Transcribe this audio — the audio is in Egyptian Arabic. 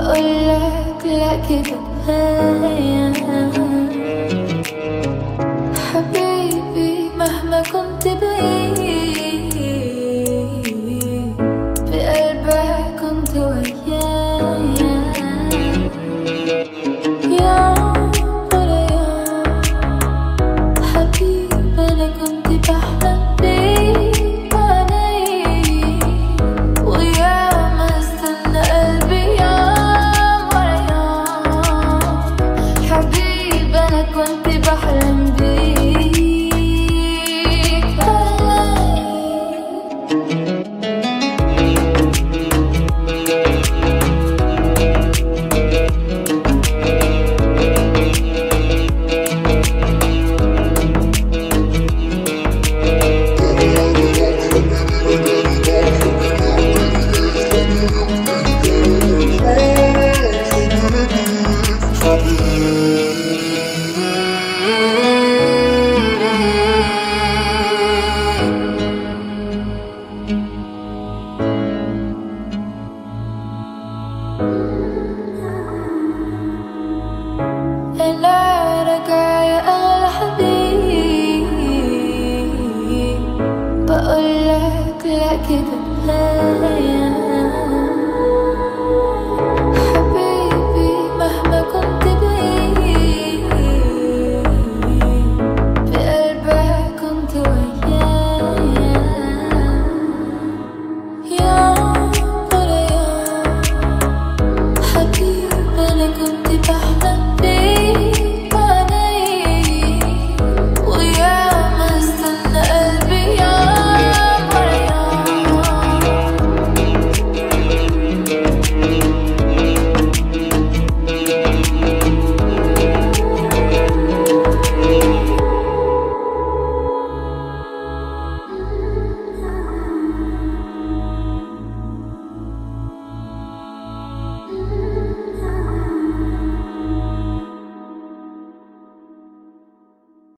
بقولك لا كفاية حبيبي مهما كنت بعيد بقلبك كنت ويايا يوم ورا يوم حبيبي أنا كنت بحلم بيك بعيني وياما استنى قلبي يوم ورا يوم حبيبي أنا كنت بحلم بيك أنا راجع يا أغلى حبيب بقولك لا كده كفاية